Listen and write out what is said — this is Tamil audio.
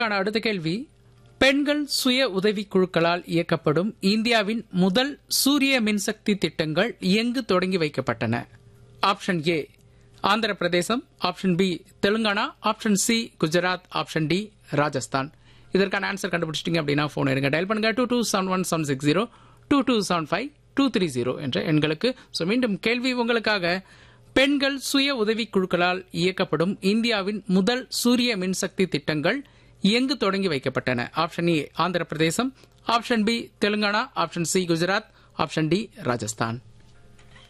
உங்களுக்கான அடுத்த கேள்வி பெண்கள் சுய உதவிக் குழுக்களால் இயக்கப்படும் இந்தியாவின் முதல் சூரிய மின்சக்தி திட்டங்கள் எங்கு தொடங்கி வைக்கப்பட்டன option A Andhra Pradesh option B Telangana option C Gujarat option D Rajasthan இதற்கான ஆன்சர் கண்டுபிடிச்சிட்டீங்க அப்படின்னா போன் எடுங்க டயல் பண்ணுங்க two two seven one seven six zero two two seven five two three zero என்ற எண்களுக்கு ஸோ மீண்டும் கேள்வி உங்களுக்காக பெண்கள் சுய உதவிக் குழுக்களால் இயக்கப்படும் இந்தியாவின் முதல் சூரிய மின்சக்தி திட்டங்கள் எங்கு தொடங்கி வைக்கப்பட்டன option A Andhra Pradesh option B Telangana option C Gujarat option D Rajasthan